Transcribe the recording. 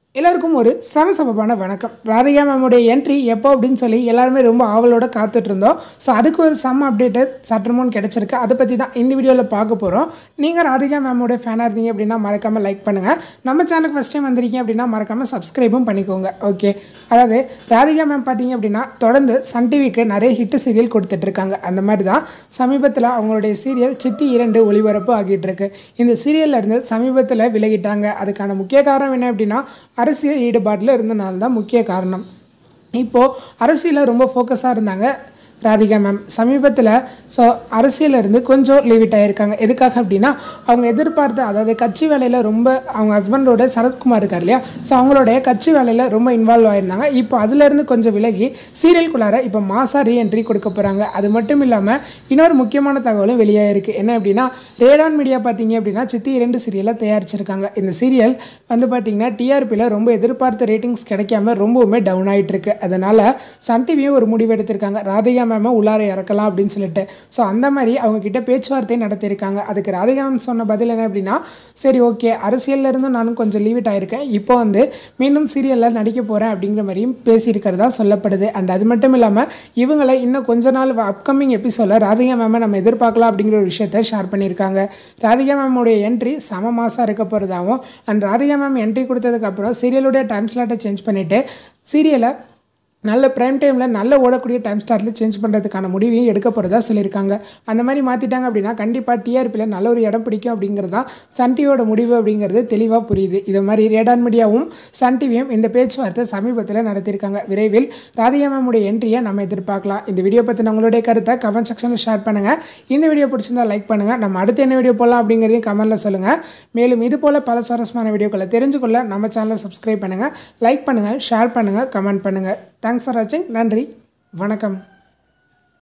எல்லாருக்கும் ஒரு சமசமப்பான வணக்கம் ராதிகா மேமுடைய என்ட்ரி எப்போ அப்படின்னு சொல்லி எல்லாருமே ரொம்ப ஆவலோட காத்துட்டு இருந்தோம் ஸோ அதுக்கு ஒரு சம் அப்டேட்டு சற்றுமுன் கிடச்சிருக்கு அதை பற்றி தான் இந்த வீடியோவில் பார்க்க போகிறோம் நீங்கள் ராதிகா மேமோட ஃபேனாக இருந்தீங்க அப்படின்னா மறக்காமல் லைக் பண்ணுங்கள் நம்ம சேனலுக்கு ஃபஸ்ட் டைம் வந்திருக்கீங்க அப்படின்னா மறக்காமல் சப்ஸ்கிரைபும் பண்ணிக்கோங்க ஓகே அதாவது ராதிகா மேம் பார்த்தீங்க அப்படின்னா தொடர்ந்து சன் டிவிக்கு நிறைய ஹிட் சீரியல் கொடுத்துட்ருக்காங்க அந்த மாதிரி தான் சமீபத்தில் அவங்களுடைய சீரியல் சித்தி இரண்டு ஒளிபரப்பு ஆகிட்டு இருக்கு இந்த சீரியல்ல இருந்து சமீபத்தில் விலகிட்டாங்க அதுக்கான முக்கிய காரணம் என்ன அப்படின்னா அரசியல் ஈடுபாட்டில் இருந்தனால தான் முக்கிய காரணம் இப்போது அரசியலில் ரொம்ப ஃபோக்கஸாக இருந்தாங்க ராதிகா மேம் சமீபத்தில் ஸோ அரசியலில் இருந்து கொஞ்சம் லீவிட் ஆகியிருக்காங்க எதுக்காக அப்படின்னா அவங்க எதிர்பார்த்த அதாவது கட்சி வேலையில் ரொம்ப அவங்க ஹஸ்பண்டோட சரத்குமார் இருக்கார் இல்லையா ஸோ அவங்களுடைய கட்சி வேலையில் ரொம்ப இன்வால்வ் ஆகியிருந்தாங்க இப்போ அதுலேருந்து கொஞ்சம் விலகி சீரியல்குள்ளார இப்போ மாசா ரீஎன்ட்ரி கொடுக்க போகிறாங்க அது மட்டும் இல்லாமல் இன்னொரு முக்கியமான தகவலும் வெளியாகிருக்கு என்ன அப்படின்னா ரேடான் மீடியா பார்த்தீங்க அப்படின்னா சித்தி இரண்டு சீரியலை தயாரிச்சிருக்காங்க இந்த சீரியல் வந்து பார்த்தீங்கன்னா டிஆர்பியில் ரொம்ப எதிர்பார்த்த ரேட்டிங்ஸ் கிடைக்காம ரொம்பவுமே டவுன் ஆகிட்டு இருக்கு அதனால் சன் டிவியும் ஒரு முடிவு எடுத்திருக்காங்க ராதிகா மேமை உள்ளார இறக்கலாம் அப்படின்னு சொல்லிட்டு ஸோ அந்த மாதிரி அவங்க கிட்ட பேச்சுவார்த்தை நடத்தியிருக்காங்க அதுக்கு ராதிகா மேம் சொன்ன பதில் என்ன அப்படின்னா சரி ஓகே அரசியல்ல இருந்து நானும் கொஞ்சம் லீவிட் ஆயிருக்கேன் இப்போ வந்து மீண்டும் சீரியலில் நடிக்க போகிறேன் அப்படிங்கிற மாதிரியும் பேசியிருக்கிறதா சொல்லப்படுது அண்ட் அது மட்டும் இல்லாமல் இவங்களை இன்னும் கொஞ்ச நாள் அப்கமிங் எபிசோடில் ராதிகா மேமை நம்ம எதிர்பார்க்கலாம் அப்படிங்கிற ஒரு விஷயத்த ஷேர் பண்ணியிருக்காங்க ராதிகா மேமோடைய என்ட்ரி சம மாதம் இருக்க போகிறதாகவும் அண்ட் ராதிகா மேம் என்ட்ரி கொடுத்ததுக்கப்புறம் சீரியலுடைய டைம் ஸ்லாட்டை சேஞ்ச் பண்ணிவிட்டு சீரியலை நல்ல ப்ரைம் டைமில் நல்ல ஓடக்கூடிய டைம் ஸ்லாட்டில் சேஞ்ச் பண்ணுறதுக்கான முடிவையும் எடுக்க போகிறதா சொல்லியிருக்காங்க அந்த மாதிரி மாற்றிட்டாங்க அப்படின்னா கண்டிப்பாக டிஆர்பியில் நல்ல ஒரு இடம் பிடிக்கும் அப்படிங்கிறது தான் சன் டிவியோட முடிவு அப்படிங்கிறது தெளிவாக புரியுது இது மாதிரி ரேடான் மீடியாவும் சன் டிவியும் இந்த பேச்சுவார்த்தை சமீபத்தில் நடத்தியிருக்காங்க விரைவில் ராதிகா மேமுடைய என்ட்ரியை நம்ம எதிர்பார்க்கலாம் இந்த வீடியோ பற்றின உங்களுடைய கருத்தை கமெண்ட் செக்ஷனில் ஷேர் பண்ணுங்கள் இந்த வீடியோ பிடிச்சிருந்தா லைக் பண்ணுங்கள் நம்ம அடுத்து என்ன வீடியோ போடலாம் அப்படிங்கிறதையும் கமெண்ட்டில் சொல்லுங்கள் மேலும் இது போல் பல சுவாரஸ்யமான வீடியோக்களை தெரிஞ்சுக்கொள்ள நம்ம சேனலை சப்ஸ்கிரைப் பண்ணுங்கள் லைக் பண்ணுங்கள் ஷேர் பண்ணுங்கள் கமெண்ட் பண்ணுங்கள் தேங்க்ஸ் ஃபார் வாட்சிங் நன்றி வணக்கம்